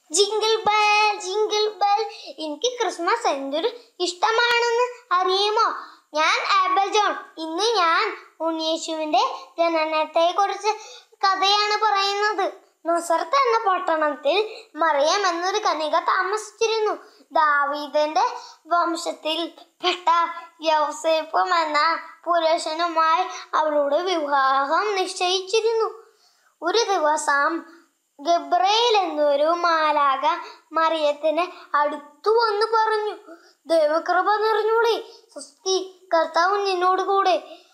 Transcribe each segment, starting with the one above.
jingle bell jingle bell എനിക്ക് Christmas എന്തൊരു ഇഷ്ടമാണെന്ന് അറിയുമോ ഞാൻ ആബൽ ജോൺ ഇന്ന് ഞാൻ ഉണ്ണിയേശുവിന്റെ ജനനത്തെ കുറിച്ച് കഥയാണ് പറയുന്നത് നസറത്ത് എന്ന പട്ടണത്തിൽ മറിയം എന്നൊരു കന്യക താമസിച്ചിരുന്നു ദാവീദന്റെ വംശത്തിൽ പെട്ട യൗസേപ്പും എന്ന പുരുഷനുമായി അവളുടെ വിവാഹം നിശ്ചയിച്ചിരുന്നു ഒരു ദിവസം ഗബ്രയേൽ എന്നൊരു മാലാക മറിയത്തിന് അടുത്തു വന്ന് പറഞ്ഞു ദൈവകൃപ നിറഞ്ഞൂടെ സുസ്തി കർത്താവ് നിന്നോട് കൂടെ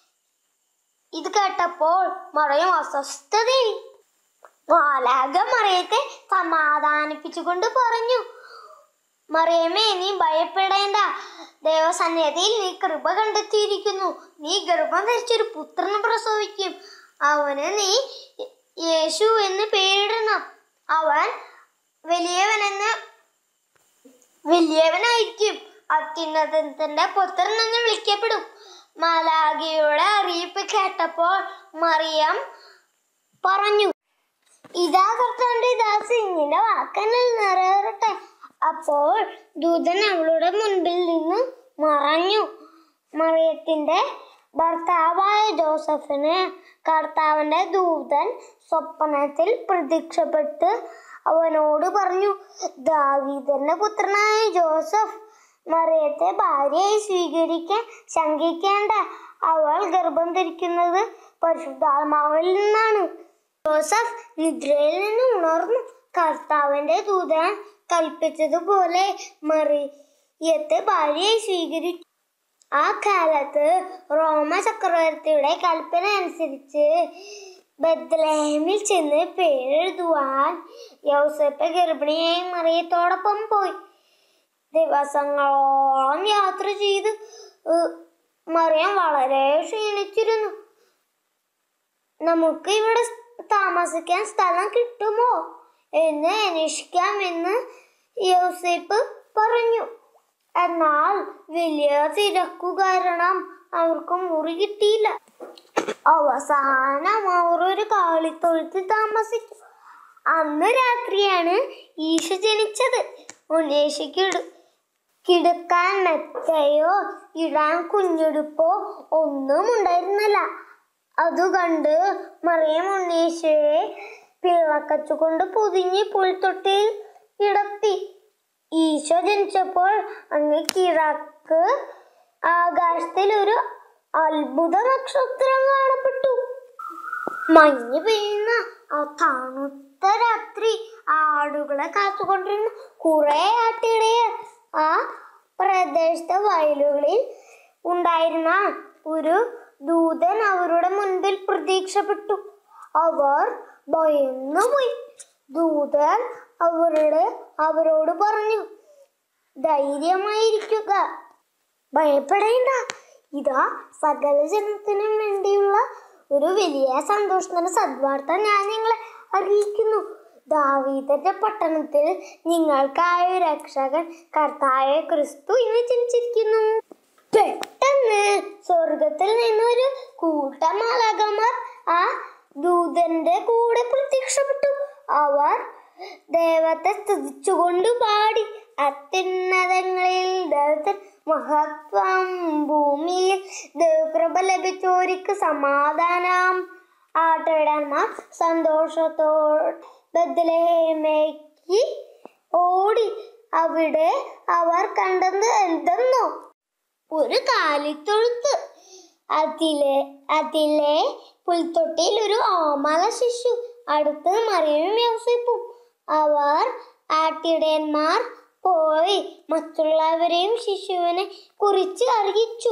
ഇത് കേട്ടപ്പോൾ മറിയം അസ്വസ്ഥതയായി മാലാക മറിയത്തെ സമാധാനിപ്പിച്ചുകൊണ്ട് പറഞ്ഞു മറിയമേ നീ ഭയപ്പെടേണ്ട ദേവസന്നിധിയിൽ നീ കൃപ കണ്ടെത്തിയിരിക്കുന്നു നീ ഗർഭം ധരിച്ചൊരു പുത്രനെ പ്രസവിക്കും അവന് നീ യേശു എന്ന് പേരിടണം അവൻ വലിയവനെന്ന് വലിയവനായിരിക്കും അത്യുന്നതന്റെ പുത്രൻ എന്ന് വിളിക്കപ്പെടും മാലാഖയുടെ അറിയിപ്പ് കേട്ടപ്പോൾ മറിയം പറഞ്ഞു ഇതാ കർത്താവിന്റെ ദാസി ഇങ്ങനെ വാക്കനിൽ നിറയറട്ടെ അപ്പോൾ ദൂതൻ അവളുടെ മുൻപിൽ നിന്ന് മറഞ്ഞു മറിയത്തിന്റെ ഭർത്താവായ ജോസഫിന് കർത്താവിന്റെ ദൂതൻ സ്വപ്നത്തിൽ പ്രത്യക്ഷപ്പെട്ട് അവനോട് പറഞ്ഞു ദാവീദന്റെ പുത്രനായ ജോസഫ് മറിയത്തെ ഭാര്യയായി സ്വീകരിക്കാൻ ശങ്കിക്കേണ്ട അവൾ ഗർഭം ധരിക്കുന്നത് പരിശുദ്ധാത്മാവിൽ നിന്നാണ് ജോസഫ് നിദ്രയിൽ നിന്ന് ഉണർന്നു കർത്താവിന്റെ ദൂതൻ കൽപ്പിച്ചതുപോലെ മറിയത്തെ ഭാര്യയായി സ്വീകരിച്ചു ആ കാലത്ത് റോമ ചക്രവർത്തിയുടെ കൽപ്പന അനുസരിച്ച് ബദ്ലഹേമിൽ ചെന്ന് പേരെഴുതുവാൻ യൗസഫ് ഗർഭിണിയായി മറിയത്തോടൊപ്പം പോയി ദിവസങ്ങളോളം യാത്ര ചെയ്ത് ഏഹ്, മറിയം വളരെ ക്ഷീണിച്ചിരുന്നു നമുക്ക് ഇവിടെ താമസിക്കാൻ സ്ഥലം കിട്ടുമോ എന്ന് അന്വേഷിക്കാമെന്ന് യോസേപ്പ് പറഞ്ഞു എന്നാൽ വലിയ തിരക്കു കാരണം അവർക്ക് മുറി കിട്ടിയില്ല അവസാനം അവർ ഒരു കാളിത്തൊഴുത്തിൽ താമസിച്ചു അന്ന് രാത്രിയാണ് ഈശ ജനിച്ചത് ഉണ്ണേശിക്കിട കിടക്കാൻ മെത്തയോ ഇടാൻ കുഞ്ഞുടുപ്പോ ഒന്നും ഉണ്ടായിരുന്നില്ല അത് കണ്ട് മറിയം ഉണ്ണീശയെ പിള്ളക്കച്ചു കൊണ്ട് പൊതിഞ്ഞ് പുൽത്തൊട്ടിയിൽ കിടത്തി ഈശോ ജനിച്ചപ്പോൾ അങ്ങ് കിഴക്ക് ആകാശത്തിൽ ഒരു അത്ഭുത നക്ഷത്രം കാണപ്പെട്ടു മഞ്ഞ് പെയ്യുന്ന ആ തണുത്ത രാത്രി ആടുകളെ കാത്തുകൊണ്ടിരുന്ന കുറെ ആട്ടിടയർ ആ പ്രദേശത്തെ വയലുകളിൽ ഉണ്ടായിരുന്ന ഒരു ദൂതൻ അവരുടെ മുൻപിൽ പ്രത്യക്ഷപ്പെട്ടു അവർ ഭയന്നുപോയി ദൂതൻ അവരുടെ അവരോട് പറഞ്ഞു ധൈര്യമായിരിക്കുക ഭയപ്പെടേണ്ട ഇതാ സകല ജനത്തിനും വേണ്ടിയുള്ള ഒരു വലിയ സന്തോഷത്തിന്റെ സദ്വാർത്ത ഞാൻ നിങ്ങളെ അറിയിക്കുന്നു ദാവീദന്റെ പട്ടണത്തിൽ നിങ്ങൾക്കായ ഒരു രക്ഷകൻ കർത്തായ ക്രിസ്തു ഇന്ന് ജനിച്ചിരിക്കുന്നു പെട്ടെന്ന് സ്വർഗത്തിൽ നിന്നൊരു കൂട്ടം മാലാകന്മാർ ആ ദൂതന്റെ കൂടെ പ്രത്യക്ഷപ്പെട്ടു അവർ ദൈവത്തെ സ്തുതിച്ചുകൊണ്ട് പാടി അത്യുന്നതങ്ങളിൽ ദൈവത്തിൽ മഹത്വം ഭൂമിയിൽ ദൈവകൃപ ലഭിച്ചോരിക്ക് സമാധാനം ആട്ടിടന്മാർ സന്തോഷത്തോടെ ബദ്ലഹേമേക്ക് ഓടി അവിടെ അവർ കണ്ടത് എന്തെന്നോ ഒരു കാലിത്തൊഴുത്ത് അതിലെ അതിലെ പുൽത്തൊട്ടിയിൽ ഒരു ഓമല ശിശു അടുത്ത് മറിയും യോസിപ്പും അവർ ആട്ടിടയന്മാർ പോയി മറ്റുള്ളവരെയും ശിശുവിനെ കുറിച്ച് അറിയിച്ചു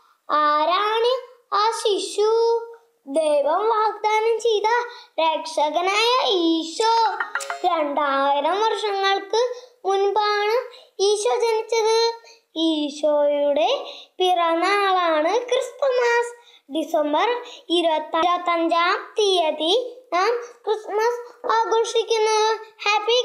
ആരാണ് ആ ശിശു ദൈവം വാഗ്ദാനം ചെയ്ത രക്ഷകനായ ഈശോ രണ്ടായിരം വർഷങ്ങൾക്ക് മുൻപാണ് ഈശോ ജനിച്ചത് ഈശോയുടെ പിറന്നാളാണ് ക്രിസ്തുമസ് ഡിസംബർ ഇരുപത്തി ഇരുപത്തഞ്ചാം തീയതി നാം ക്രിസ്മസ് ആഘോഷിക്കുന്നു ഹാപ്പി